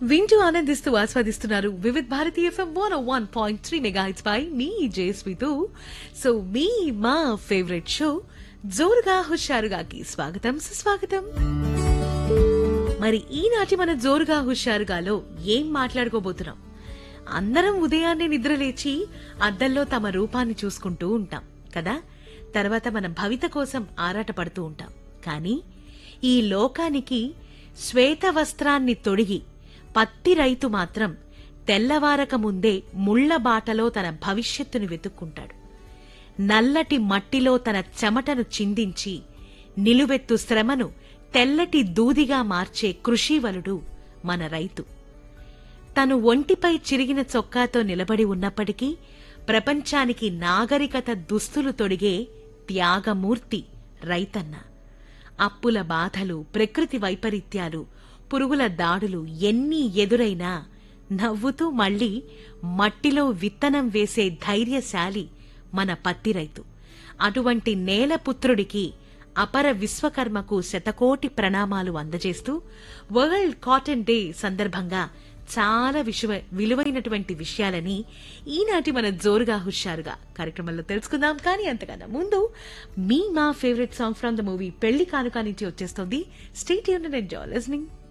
వింటూ ఆనందిస్తూ ఆస్వాదిస్తున్నారు Vividh Bharati FM one one point three megahertz పై మీ జేస్వితు సో మీ మా ఫేవరెట్ షో జోరుగా హుషారుగాకి స్వాగతం సుస్వాగతం మరి ఈనాటి మన జోరుగా హుషారుగాలో ఏం మాట్లాడుకోబోతున్నాం అందరం ఉదయాన్నే నిద్రలేచి అద్దంలో తమ రూపాన్ని చూసుకుంటూ ఉంటాం కదా తర్వాత మన భవిత కోసం ఆరాటపడుతూ ఉంటాం కానీ ఈ లోకానికి శ్వేత వస్త్రాన్ని తొడిగి పత్తి రైతు మాత్రం తెల్లవారక ముందే ముళ్ల బాటలో తన భవిష్యత్తును వెతుక్కుంటాడు నల్లటి మట్టిలో తన చెమటను చిందించి నిలువెత్తు శ్రమను తెల్లటి దూదిగా మార్చే కృషివలుడు మన రైతు తను ఒంటిపై చిరిగిన చొక్కాతో నిలబడి ఉన్నప్పటికీ ప్రపంచానికి నాగరికత దుస్తులు తొడిగే త్యాగమూర్తి రైతన్న అప్పుల బాధలు ప్రకృతి వైపరీత్యాలు పురుగుల దాడులు ఎన్ని ఎదురైనా నవ్వుతూ మళ్ళీ మట్టిలో విత్తనం వేసే ధైర్యశాలి మన పత్తి రైతు అటువంటి నేలపుత్రుడికి అపర విశ్వకర్మకు శతకోటి ప్రణామాలు అందజేస్తూ వరల్డ్ కాటన్ డే సందర్భంగా చాలా విషయ విలువైనటువంటి విషయాలని ఈనాటి మన జోరుగా హుషారుగా కార్యక్రమంలో తెలుసుకుందాం కానీ అంతకన్నా ముందు మీ మా favourite song from the movie Pelli Kanuka నుంచి వచ్చేస్తుంది స్టేట్ యూన్ అండ్ ఎంజాయ్ లిస్నింగ్